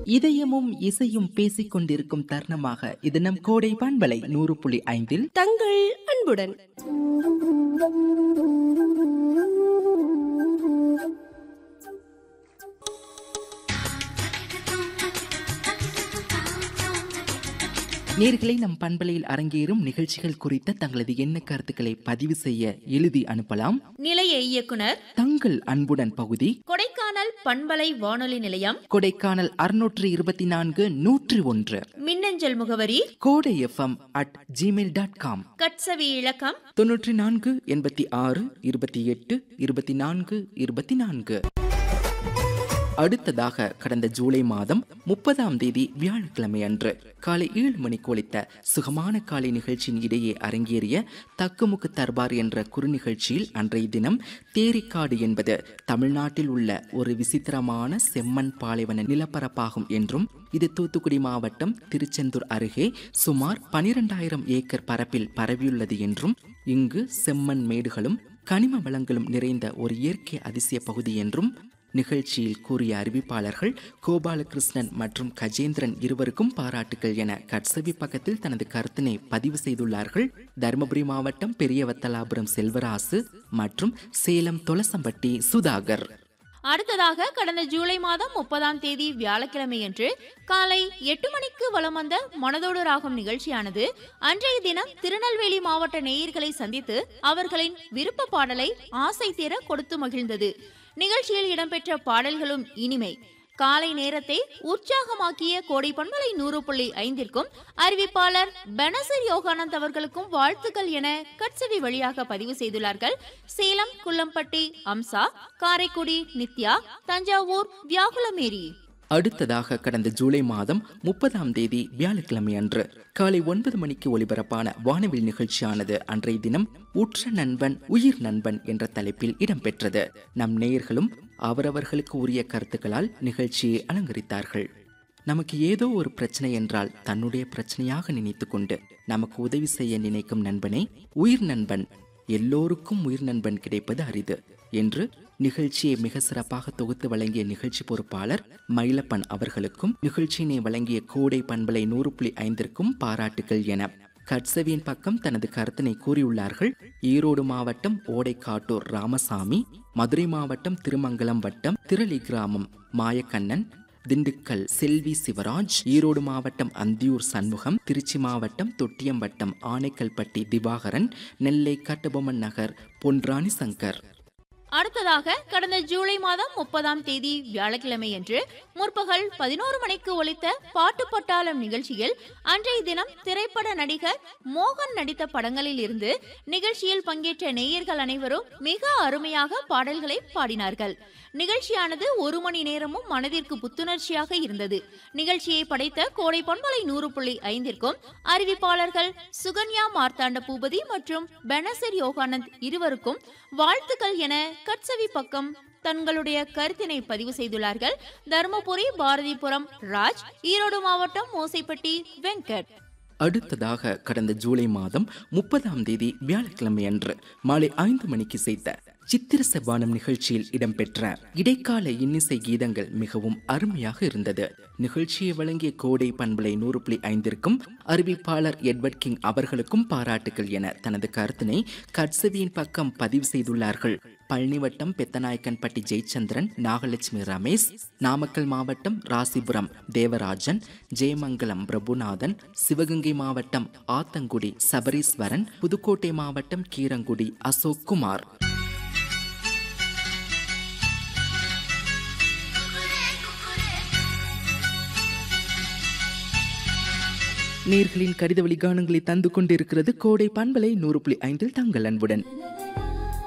இதயமும் இசையும் பேசிக் கொண்டிருக்கும் தருணமாக இது நம் கோடை பண்பலை நூறு புள்ளி ஐந்தில் தங்கள் அன்புடன் நேர்களை நம் பண்பலையில் அரங்கேறும் நிகழ்ச்சிகள் குறித்த தங்களது எண்ண கருத்துக்களை பதிவு செய்ய எழுதி அனுப்பலாம் நிலைய இயக்குனர் தங்கள் அன்புடன் பகுதி கொடைக்கானல் பண்பலை வானொலி நிலையம் கொடைக்கானல் அறுநூற்று இருபத்தி நான்கு நூற்றி ஒன்று மின்னஞ்சல் முகவரி Kodai FM at Gmail dot com கட்சவி இலக்கம் தொன்னூற்றி நான்கு எண்பத்தி ஆறு இருபத்தி எட்டு இருபத்தி நான்கு இருபத்தி நான்கு அடுத்ததாக கடந்த ஜூலை மாதம் முப்பதாம் தேதி வியாழக்கிழமை அன்று காலை ஏழு மணிக்கு ஒலித்த சுகமான காலை நிகழ்ச்சியின் இடையே அரங்கேறிய தக்குமுக்கு தர்பார் என்ற குறுநிகழ்ச்சியில் அன்றைய தினம் தேரிக்காடு என்பது தமிழ்நாட்டில் உள்ள ஒரு விசித்திரமான செம்மண் பாலைவன நிலப்பரப்பாகும் என்றும் இது தூத்துக்குடி மாவட்டம் திருச்செந்தூர் அருகே சுமார் பனிரெண்டாயிரம் ஏக்கர் பரப்பில் பரவியுள்ளது என்றும் இங்கு செம்மண் மேடுகளும் கனிம வளங்களும் நிறைந்த ஒரு இயற்கை அதிசய பகுதி என்றும் நிகழ்ச்சியில் கூறிய அறிவிப்பாளர்கள் கோபாலகிருஷ்ணன் மற்றும் கஜேந்திரன் இருவருக்கும் பாராட்டுகள் என கட்சவி பக்கத்தில் தனது கருத்தினை பதிவு செய்துள்ளார்கள் தருமபுரி மாவட்டம் பெரியவத்தலாபுரம் செல்வராசு மற்றும் சேலம் தொலசம்பட்டி சுதாகர் அடுத்ததாக கடந்த ஜூலை மாதம் முப்பதாம் தேதி வியாழக்கிழமையன்று காலை எட்டு மணிக்கு வலம் வந்த மனதோடு ராகம் நிகழ்ச்சியானது அன்றைய தினம் திருநெல்வேலி மாவட்ட நேயர்களை சந்தித்து அவர்களின் விருப்ப பாடலை ஆசை தீர கொடுத்து மகிழ்ந்தது நிகழ்ச்சியில் இடம்பெற்ற பாடல்களும் இனிமை காலை நேரத்தை உற்சாகமாக்கிய கோடை பண்பலை நூறு புள்ளி ஐந்திற்கும் அறிவிப்பாளர் பெனசர் யோகானந்த் அவர்களுக்கும் வாழ்த்துக்கள் என கட்சவி வழியாக பதிவு செய்துள்ளார்கள் சேலம் குள்ளம்பட்டி அம்சா காரைக்குடி நித்யா தஞ்சாவூர் வியாகுலமேரி அடுத்ததாக கடந்த ஜூலை மாதம் முப்பதாம் தேதி வியாழக்கிழமை அன்று காலை ஒன்பது மணிக்கு ஒலிபரப்பான வானவில் நிகழ்ச்சியானது அன்றைய தினம் உற்ற நண்பன் உயிர் நண்பன் என்ற தலைப்பில் இடம்பெற்றது நம் நேயர்களும் அவரவர்களுக்கு உரிய கருத்துக்களால் நிகழ்ச்சியை அலங்கரித்தார்கள் நமக்கு ஏதோ ஒரு பிரச்சனை என்றால் தன்னுடைய பிரச்சனையாக நினைத்துக்கொண்டு நமக்கு உதவி செய்ய நினைக்கும் நண்பனை உயிர் நண்பன் எல்லோருக்கும் உயிர் நண்பன் கிடைப்பது அரிது என்று நிகழ்ச்சியை மிக சிறப்பாக தொகுத்து வழங்கிய நிகழ்ச்சி பொறுப்பாளர் மயிலப்பன் அவர்களுக்கும் நிகழ்ச்சியினை வழங்கிய கோடை பண்பலை நூறு புள்ளி ஐந்திற்கும் பாராட்டுகள் என கட்சவியின் பக்கம் தனது கருத்தினை கூறியுள்ளார்கள் ஈரோடு மாவட்டம் ஓடைக்காட்டூர் ராமசாமி மதுரை மாவட்டம் திருமங்கலம் வட்டம் திரளி கிராமம் மாயக்கண்ணன் திண்டுக்கல் செல்வி சிவராஜ் ஈரோடு மாவட்டம் அந்தியூர் சண்முகம் திருச்சி மாவட்டம் தொட்டியம்பட்டம் ஆனைக்கல்பட்டி திவாகரன் நெல்லை கட்டபொம்மன் நகர் பொன்ராணி சங்கர் அடுத்ததாக கடந்த ஜூலை மாதம் முப்பதாம் தேதி வியாழக்கிழமையன்று முற்பகல் பதினோரு மணிக்கு ஒலித்த பாட்டு பட்டாளம் நிகழ்ச்சியில் அன்றைய தினம் திரைப்பட நடிகர் மோகன் நடித்த படங்களில் இருந்து நிகழ்ச்சியில் பங்கேற்ற நேயர்கள் அனைவரும் மிக அருமையாக பாடல்களை பாடினார்கள் நிகழ்ச்சியானது ஒரு மணி நேரமும் மனதிற்கு புத்துணர்ச்சியாக இருந்தது நிகழ்ச்சியை படைத்த கோடை பொன்மலை நூறு புள்ளி ஐந்திற்கும் அறிவிப்பாளர்கள் சுகன்யா மார்த்தாண்ட பூபதி மற்றும் பெனசர் யோகானந்த் இருவருக்கும் வாழ்த்துக்கள் என கட்சவி பக்கம் தங்களுடைய கருத்தினை பதிவு செய்துள்ளார்கள் தருமபுரி பாரதிபுரம் ராஜ் ஈரோடு மாவட்டம் மோசைப்பட்டி வெங்கட் அடுத்ததாக கடந்த ஜூலை மாதம் முப்பதாம் தேதி வியாழக்கிழமை அன்று மாலை ஐந்து மணிக்கு செய்த சித்திர செவ்வானம் நிகழ்ச்சியில் இடம்பெற்ற இடைக்கால இன்னிசை கீதங்கள் மிகவும் அருமையாக இருந்தது நிகழ்ச்சியை வழங்கிய கோடை பண்பலை நூறு புள்ளி ஐந்திற்கும் அறிவிப்பாளர் எட்வர்ட் கிங் அவர்களுக்கும் பாராட்டுகள் என தனது கருத்தினை கட்சவியின் பக்கம் பதிவு செய்துள்ளார்கள் பழனி வட்டம் பெத்தநாயக்கன்பட்டி ஜெயச்சந்திரன் நாகலட்சுமி ரமேஷ் நாமக்கல் மாவட்டம் ராசிபுரம் தேவராஜன் ஜெயமங்கலம் பிரபுநாதன் சிவகங்கை மாவட்டம் ஆத்தங்குடி சபரீஸ்வரன் புதுக்கோட்டை மாவட்டம் கீரங்குடி அசோக் குமார் நேர்களின் கடித வழிகாணங்களை தந்து கொண்டிருக்கிறது கோடை பண்பலை நூறு புள்ளி ஐந்தில் தங்கள் அன்புடன்